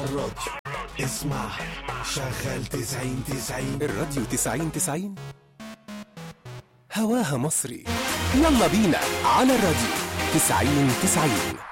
عالراديو اسمع شغل تسعين تسعين الراديو 90 90 هواها مصري يلا بينا على الراديو 90 90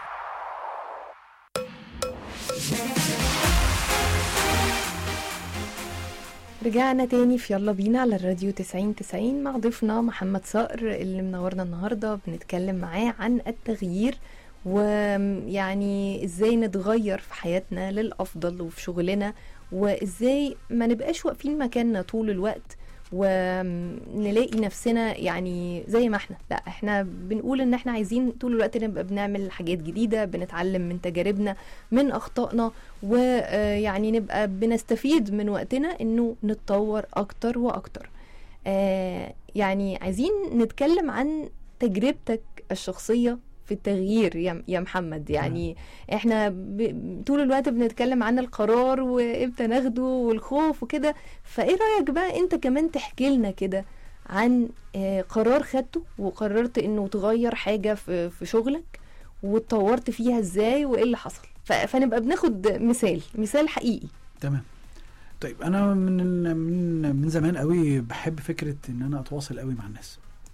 رجعنا تاني في يلا بينا على الراديو 90 90 مع ضيفنا محمد صقر اللي منورنا النهارده بنتكلم معاه عن التغيير ويعني ازاي نتغير في حياتنا للافضل وفي شغلنا وازاي ما نبقاش واقفين مكاننا طول الوقت ونلاقي نفسنا يعني زي ما احنا لا احنا بنقول ان احنا عايزين طول الوقت نبقى بنعمل حاجات جديدة بنتعلم من تجاربنا من اخطائنا ويعني نبقى بنستفيد من وقتنا انه نتطور اكتر واكتر آه، يعني عايزين نتكلم عن تجربتك الشخصية في التغيير يا يا محمد يعني احنا ب... طول الوقت بنتكلم عن القرار وامتى ناخده والخوف وكده فايه رايك بقى انت كمان تحكي لنا كده عن آه، قرار خدته وقررت انه تغير حاجه في في شغلك واتطورت فيها ازاي وايه اللي حصل ف... فنبقى بناخد مثال مثال حقيقي تمام طيب انا من من من زمان قوي بحب فكره ان انا اتواصل قوي مع الناس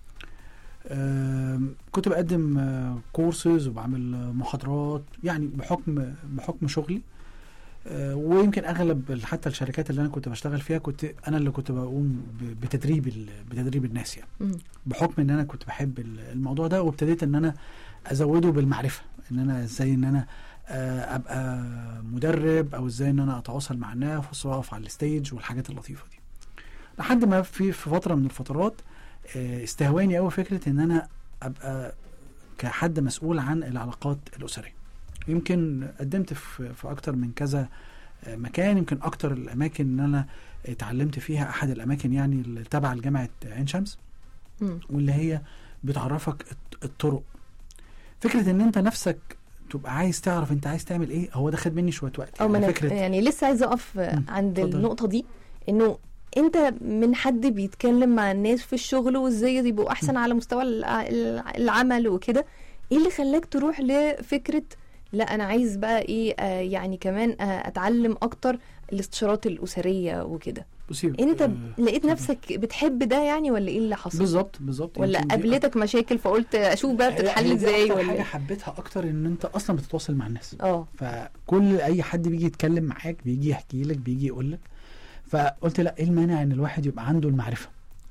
آم، كنت بقدم كورسز وبعمل محاضرات يعني بحكم بحكم شغلي آه، ويمكن اغلب ال- حتى الشركات اللي انا كنت بشتغل فيها كنت انا اللي كنت بقوم ب- بتدريب ال- بتدريب الناس يعني مم. بحكم ان انا كنت بحب ال- الموضوع ده وابتديت ان انا ازوده بالمعرفه ان انا ازاي ان انا آه، ابقى مدرب او ازاي ان انا اتواصل مع الناس واقف على الستيج والحاجات اللطيفه دي لحد ما في في فتره من الفترات آه، استهواني قوي فكره ان انا ابقى كحد مسؤول عن العلاقات الاسريه يمكن قدمت في في اكتر من كذا آه، مكان يمكن اكتر الاماكن ان انا اتعلمت فيها احد الاماكن يعني اللي تبع لجامعه عين شمس مم. واللي هي بتعرفك الط- الطرق فكره ان انت نفسك تبقى عايز تعرف انت عايز تعمل ايه هو ده خد مني شويه وقت او ما يعني أنا فكره يعني لسه عايزه اقف مم، عند اتفضل. النقطه دي انه انت من حد بيتكلم مع الناس في الشغل وازاي يبقوا احسن على مستوى الع- الع- العمل وكده ايه اللي خلاك تروح لفكره لا انا عايز بقى ايه آه يعني كمان آه اتعلم اكتر الاستشارات الاسريه وكده بصي انت آه، لقيت اتفضل. نفسك بتحب ده يعني ولا ايه اللي حصل بالظبط بالظبط ولا يمكن دي قابلتك مشاكل فقلت اشوف بقى هي- بتتحل هي دي ازاي أكتر ولا حاجه إيه؟ حبيتها اكتر ان انت اصلا بتتواصل مع الناس اه فكل اي حد بيجي يتكلم معاك بيجي يحكي لك بيجي يقول لك فقلت لا ايه المانع ان الواحد يبقى عنده المعرفه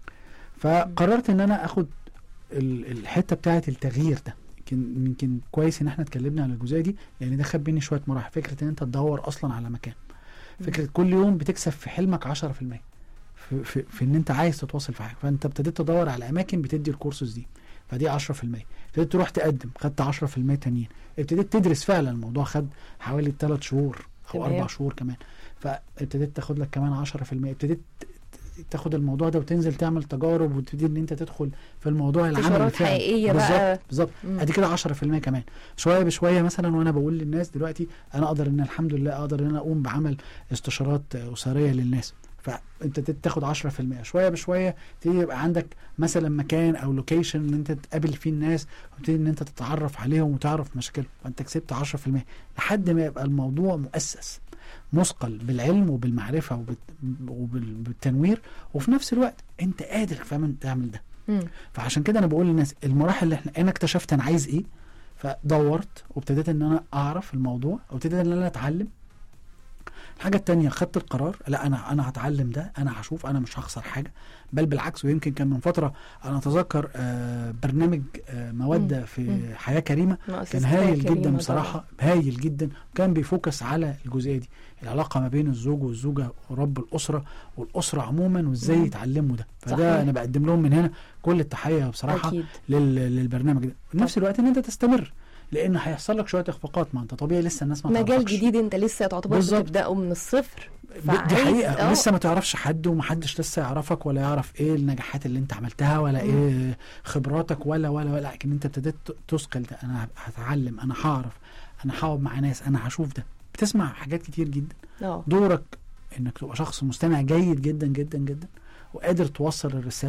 فقررت ان انا اخد ال- الحته بتاعه التغيير ده يمكن يمكن كويس ان احنا اتكلمنا على الجزئيه دي لان ده خد مني شويه مراحل فكره ان انت تدور اصلا على مكان فكره كل يوم بتكسب في حلمك 10% في, في, في ان انت عايز تتواصل في حاجه فانت ابتديت تدور على اماكن بتدي الكورسز دي فدي 10% ابتديت تروح تقدم خدت 10% تانيين ابتديت تدرس فعلا الموضوع خد حوالي 3 شهور او تمام. 4 شهور كمان فابتديت تاخد لك كمان 10% ابتديت تاخد الموضوع ده وتنزل تعمل تجارب وتبتدي ان انت تدخل في الموضوع العملي استشارات فعلا. حقيقيه بقى بالظبط بالظبط مم. ادي كده 10% كمان شويه بشويه مثلا وانا بقول للناس دلوقتي انا اقدر ان الحمد لله اقدر ان انا اقوم بعمل استشارات اسريه للناس فانت تت- تاخد 10% شويه بشويه تيجي يبقى عندك مثلا مكان او لوكيشن ان انت تقابل فيه الناس وتبتدي ان انت تتعرف عليهم وتعرف مشاكلهم فانت كسبت 10% لحد ما يبقى الموضوع مؤسس مثقل بالعلم وبالمعرفه وبالت- وبالتنوير وفي نفس الوقت انت قادر فعلا تعمل ده مم. فعشان كده انا بقول للناس المراحل اللي احنا انا اكتشفت انا عايز ايه فدورت وابتديت ان انا اعرف الموضوع وابتديت ان انا اتعلم الحاجه التانية خدت القرار لا انا انا هتعلم ده انا هشوف انا مش هخسر حاجه بل بالعكس ويمكن كان من فتره انا اتذكر آه برنامج آه موده مم. في مم. حياه كريمه مؤسسة كان هايل كريمة جدا طبعاً. بصراحه هايل جدا وكان بيفوكس على الجزئيه دي العلاقه ما بين الزوج والزوجه ورب الاسره والاسره عموما وازاي مم. يتعلموا ده فده صحيح. انا بقدم لهم من هنا كل التحيه بصراحه اكيد لل... للبرنامج ده في نفس الوقت ان انت تستمر لان هيحصل لك شويه اخفاقات ما انت طبيعي لسه الناس ما مجال تعرفكش. جديد انت لسه تعتبر بالظبط. بتبداه من الصفر ب- دي فعايز- حقيقه آه. لسه ما تعرفش حد ومحدش لسه يعرفك ولا يعرف ايه النجاحات اللي انت عملتها ولا مم. ايه خبراتك ولا ولا ولا لكن انت ابتديت ت- تثقل ده انا هتعلم انا هعرف انا هقعد مع ناس انا هشوف ده بتسمع حاجات كتير جدا اه دورك انك تبقى شخص مستمع جيد جدا جدا جدا وقادر توصل الرساله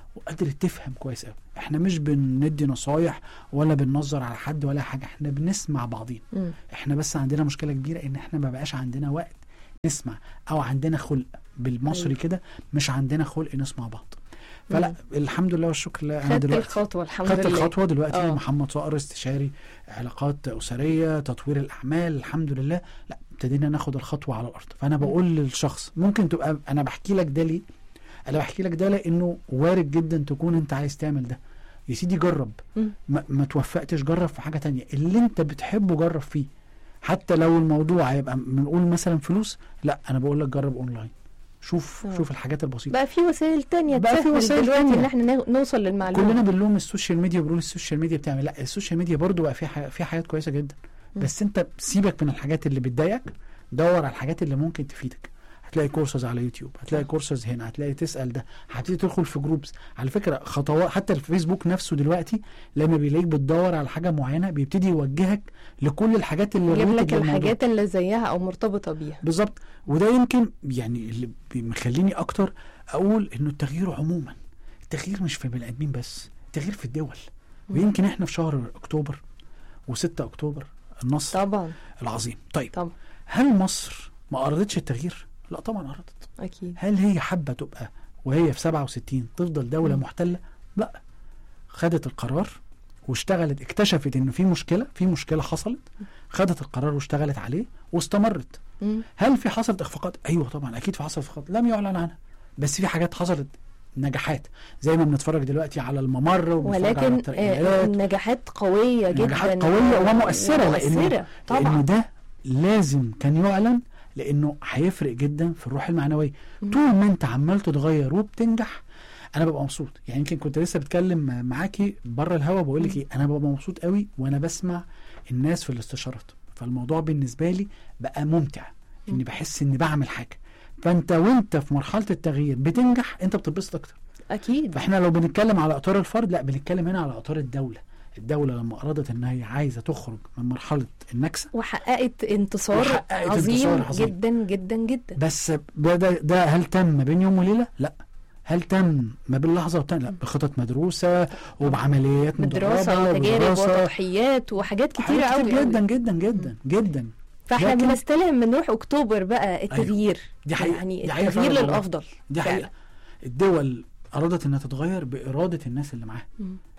وقدرت تفهم كويس قوي احنا مش بندي نصايح ولا بننظر على حد ولا حاجه احنا بنسمع بعضين مم. احنا بس عندنا مشكله كبيره ان احنا ما بقاش عندنا وقت نسمع او عندنا خلق بالمصري أيوة. كده مش عندنا خلق نسمع بعض فلا مم. الحمد لله والشكر لله انا خدت دلوقتي الخطوه الحمد خدت لله الخطوه دلوقتي آه. محمد صقر استشاري علاقات اسريه تطوير الاعمال الحمد لله لا ابتدينا ناخد الخطوه على الارض فانا بقول للشخص ممكن تبقى انا بحكي لك ده ليه انا بحكي لك ده لانه وارد جدا تكون انت عايز تعمل ده يا سيدي جرب مم. ما, ما توفقتش جرب في حاجه تانية اللي انت بتحبه جرب فيه حتى لو الموضوع هيبقى بنقول مثلا فلوس لا انا بقول لك جرب اونلاين شوف آه. شوف الحاجات البسيطه بقى في وسائل تانية بقى في تسهل وسائل دلوقتي تانية. ان احنا نا- نوصل للمعلومه كلنا بنلوم السوشيال ميديا وبنقول السوشيال ميديا بتعمل لا السوشيال ميديا برضو بقى فيها ح- فيها حاجات كويسه جدا مم. بس انت سيبك من الحاجات اللي بتضايقك دور على الحاجات اللي ممكن تفيدك هتلاقي كورسز على يوتيوب هتلاقي صح. كورسز هنا هتلاقي تسال ده هتبتدي تدخل في جروبس على فكره خطوات حتى الفيسبوك نفسه دلوقتي لما بيلاقيك بتدور علي حاجه معينه بيبتدي يوجهك لكل الحاجات اللي يجيب related لك للموضوع. الحاجات اللي زيها او مرتبطه بيها بالظبط وده يمكن يعني اللي بي- مخليني اكتر اقول انه التغيير عموما التغيير مش في بني ادمين بس التغيير في الدول ويمكن احنا في شهر اكتوبر و6 اكتوبر النصر طبعا العظيم طيب طبعا هل مصر ما ارادتش التغيير لا طبعا ارادت اكيد هل هي حابه تبقى وهي في 67 تفضل دوله مم. محتله لا خدت القرار واشتغلت اكتشفت انه في مشكله في مشكله حصلت خدت القرار واشتغلت عليه واستمرت مم. هل في حصلت اخفاقات؟ ايوه طبعا اكيد في حصلت اخفاقات لم يعلن عنها بس في حاجات حصلت نجاحات زي ما بنتفرج دلوقتي على الممر وبنتفرج على ولكن آه، الترقيات نجاحات قويه جدا نجاحات قوية ومؤثرة لأنه- مؤثرة لانه طبعا ده لازم كان يعلن لانه هيفرق جدا في الروح المعنويه مم. طول ما انت عمال تتغير وبتنجح انا ببقى مبسوط يعني يمكن كنت لسه بتكلم معاكي بره الهوا بقول لك ايه انا ببقى مبسوط قوي وانا بسمع الناس في الاستشارات فالموضوع بالنسبه لي بقى ممتع اني مم. بحس اني بعمل حاجه فانت وانت في مرحله التغيير بتنجح انت بتتبسط اكتر اكيد فاحنا لو بنتكلم على اطار الفرد لا بنتكلم هنا على اطار الدوله الدوله لما ارادت ان هي عايزه تخرج من مرحله النكسه وحققت انتصار وحققت عظيم انتصار عظيم. جدا جدا جدا بس ده, ده, ده هل تم ما بين يوم وليله؟ لا هل تم ما بين لحظه والتانيه؟ لا بخطط مدروسه وبعمليات بدراسه مدربه وتجارب وبدراسة. وتضحيات وحاجات كتيره حاجات قوي كتير جدا قوي. جدا جدا جدا فاحنا لكن- بنستلهم من روح اكتوبر بقى التغيير دي حقيقة. يعني دي حقيقة التغيير فعلا والله. للافضل دي حقيقه الدول ارادت انها تتغير باراده الناس اللي معاها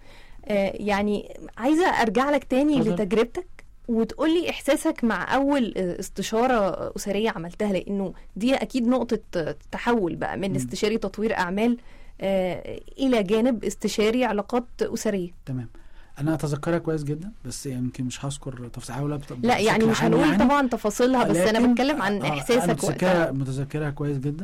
آه، يعني عايزه ارجع لك تاني اتفضل. لتجربتك وتقولي احساسك مع اول آه، استشاره اسريه عملتها لانه دي اكيد نقطه آه، تحول بقى من مم. استشاري تطوير اعمال آه، الى جانب استشاري علاقات اسريه تمام انا اتذكرها كويس جدا بس يمكن مش هذكر تفاصيلها ولا بت- لا يعني بشكل مش عام هنقول يعني. طبعا تفاصيلها بس انا لكن- بتكلم عن آه، انا احساسك متذكرها وقتها متذكرها كويس جدا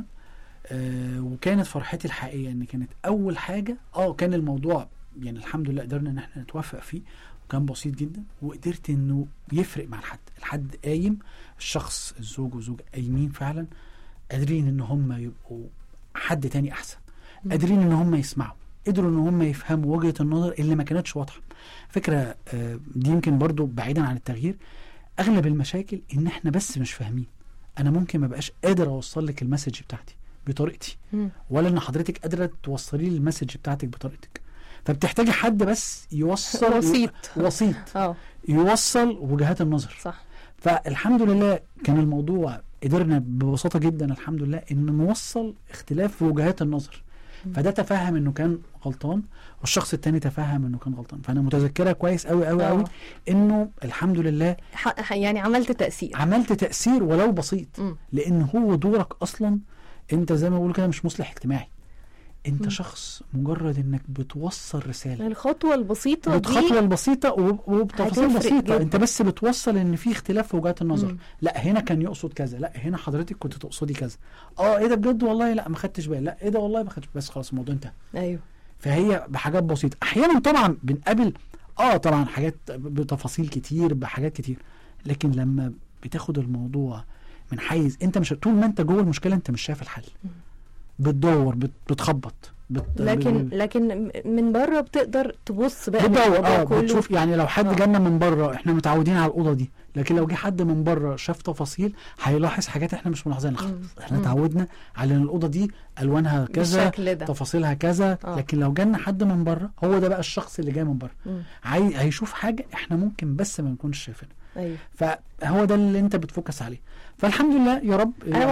آه وكانت فرحتي الحقيقيه ان كانت اول حاجه اه كان الموضوع يعني الحمد لله قدرنا ان احنا نتوفق فيه وكان بسيط جدا وقدرت انه يفرق مع الحد الحد قايم الشخص الزوج وزوج قايمين فعلا قادرين ان هم يبقوا حد تاني احسن مم. قادرين ان هم يسمعوا قدروا ان هم يفهموا وجهه النظر اللي ما كانتش واضحه فكره آه، دي يمكن برضو بعيدا عن التغيير اغلب المشاكل ان احنا بس مش فاهمين انا ممكن ما بقاش قادر اوصل لك المسج بتاعتي بطريقتي مم. ولا ان حضرتك قادره توصلي لي المسج بتاعتك بطريقتك فبتحتاجي حد بس يوصل وسيط وسيط اه يوصل وجهات النظر صح فالحمد لله كان الموضوع قدرنا ببساطه جدا الحمد لله ان نوصل اختلاف في وجهات النظر مم. فده تفهم انه كان غلطان والشخص التاني تفهم انه كان غلطان فانا متذكرها كويس قوي قوي قوي آه. انه الحمد لله ح- ح- يعني عملت تاثير عملت تاثير ولو بسيط مم. لان هو دورك اصلا انت زي ما بقول كده مش مصلح اجتماعي انت مم. شخص مجرد انك بتوصل رساله الخطوه البسيطه بالخطوه دي البسيطه وب- وبتفاصيل هتفرق بسيطه جدا. انت بس بتوصل ان في اختلاف في وجهات النظر مم. لا هنا كان يقصد كذا لا هنا حضرتك كنت تقصدي كذا اه ايه ده بجد والله لا ما خدتش بالي لا ايه ده والله ما خدتش بس خلاص الموضوع انتهى ايوه فهي بحاجات بسيطه احيانا طبعا بنقابل اه طبعا حاجات بتفاصيل كتير بحاجات كتير لكن لما بتاخد الموضوع من حيز انت مش طول ما انت جوه المشكله انت مش شايف الحل مم. بتدور بت- بتخبط بت... لكن لكن من بره بتقدر تبص بقى بتدور للموضوع اه كله. بتشوف يعني لو حد آه. جانا من بره احنا متعودين على الاوضه دي لكن لو جه حد من بره شاف تفاصيل هيلاحظ حاجات احنا مش ملاحظينها خالص مم. احنا مم. اتعودنا على ان الاوضه دي الوانها كذا بالشكل ده تفاصيلها كذا آه. لكن لو جالنا حد من بره هو ده بقى الشخص اللي جاي من بره مم. عاي... هيشوف حاجه احنا ممكن بس ما نكونش شايفينها ايوه فهو ده اللي انت بتفوكس عليه فالحمد لله يا رب انا